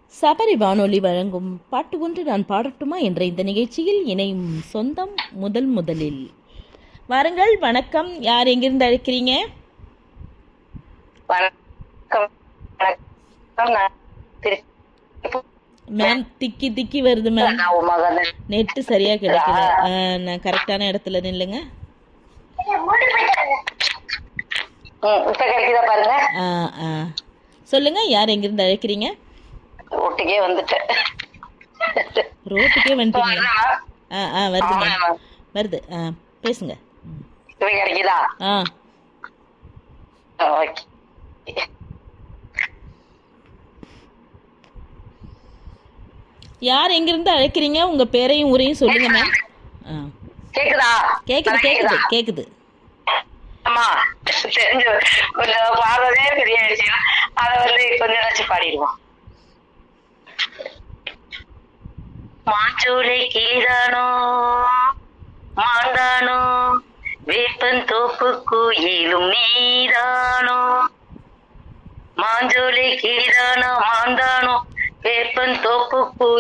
சபரி வானொலி வழங்கும் பாட்டு ஒன்று நான் பாடட்டுமா என்ற இந்த நிகழ்ச்சியில் இணையும் சொந்தம் முதல் முதலில் வாருங்கள் வணக்கம் யார் எங்கிருந்து அழைக்கிறீங்க வணக்கம் வணக்கம் நான் திருச்சி மேம் திக்கி திக்கி வருது மேம் நான் உன் மகன் நெட்டு சரியா கிடைக்கல ஆ, நான் கரெக்டான இடத்துல நில்லுங்க ம், இப்ப கிடைக்குதா பாருங்க ஆ ஆ சொல்லுங்க யார் எங்கிருந்து அழைக்கிறீங்க ஒட்டிக்கே வந்துட்டேன் ரோட்டுக்கே வந்துட்டீங்களா வரேனா? ஆ ஆ வருது ஆமா, மேம் ஆமா. வருது ஆ பேசுங்க ம். இப்ப கிடைக்குதா ஆ ஓகே யார் எங்கிருந்து அழைக்கிறீங்க உங்க பேரையும் ஊரையும் சொல்லுங்க மேம் ஆ கேக்குதா கேக்குது நல்லா கேக்குது கேக்குதா? கேக்குது ஆமா தெரிஞ்சு கொஞ்சம் பாடுறதே பெரிய விஷயம் அத வந்து கொஞ்சம் வச்சு பாடிடுவோம் மாஞ்சோலை கிளிதானோ மாந்தானோ வேப்பன் தோப்பு குயிலும் நீதானோ மாஞ்சோலை கிளிதானோ மாந்தானோ வேப்பன் தோப்பு